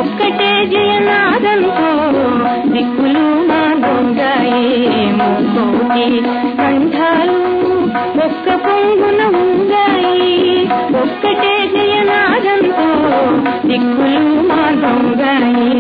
ఒక్కటే జయనాదంతో దిక్కులు మాదొంగాయి ముక్కోటి కంఠాలు ఒక్క పొంగున ఉంగాయి ఒక్కటే జయనాదంతో దిక్కులు మాదొంగాయి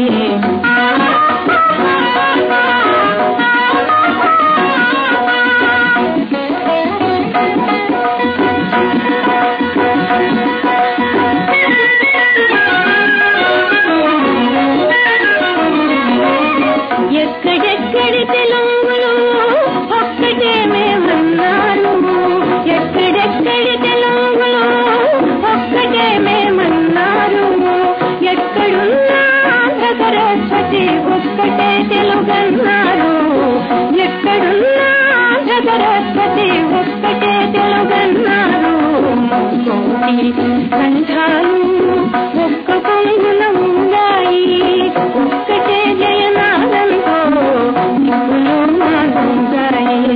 ఎక్కడెక్కడి తెలుగులు ఒక్కటే మేమన్నారు ఎక్కడెక్కడి తెలుగులు ఒక్కటే మేమన్నారు ఎక్కడున్నా ఆంధ్ర సరస్వతి ఒక్కటే తెలుగన్నారు ఎక్కడున్నా ఆంధ్ర సరస్వతి ఒక్కటే తెలుగన్నారు కోటి కంఠాలు ఒక్క పొంగున ఉన్నాయి ఒక్కటే జయనాదంతో దిక్కులు మాదుంగాయి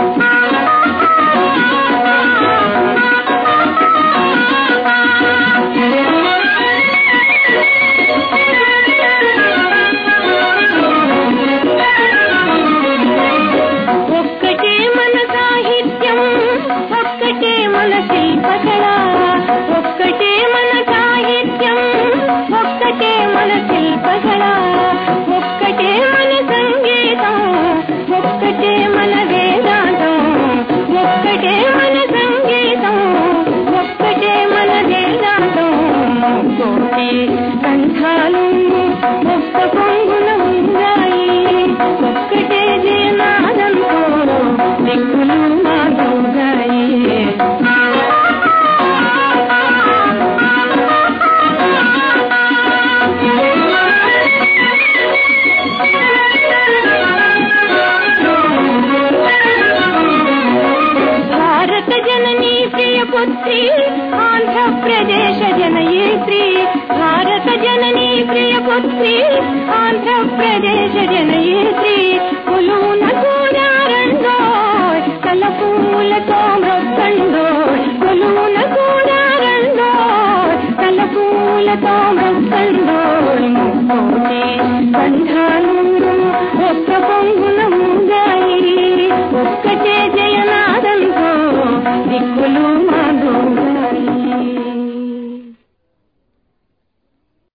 ఒక్కటే మన సాహిత్యం ఒక్కటే మన శిల్పకళ ఒక్కటే మన సాహిత్యం ఒక్కటే మన శిల్పకళ ఒక్కటే మన సంగీతం ఒక్కటే మన వేదాంతం ఒక్కటే మన సంగీతం ఒక్కటే మన వేదాంతం కోటి కంఠాలు ఒక్క పొంగున ఉన్నాయి ఒక్కటే జీనాదంతో దిక్కులు మాదవుగాయి భారత జననీ ప్రియ పుత్రి ఆంధ్రప్రదేశ జనయేత్రి భారత జననీ ప్రియ పుత్రి ఆంధ్రప్రదేశ జనయేత్రి కొలువున కూడారండో తలపూలతో మృత్తండో కొలువున కూడారండో తలపూలతో మృత్తండో ముక్కోటి కంఠాలు ఒక్క పొంగున ఉంగాయి ఒక్కటే జయ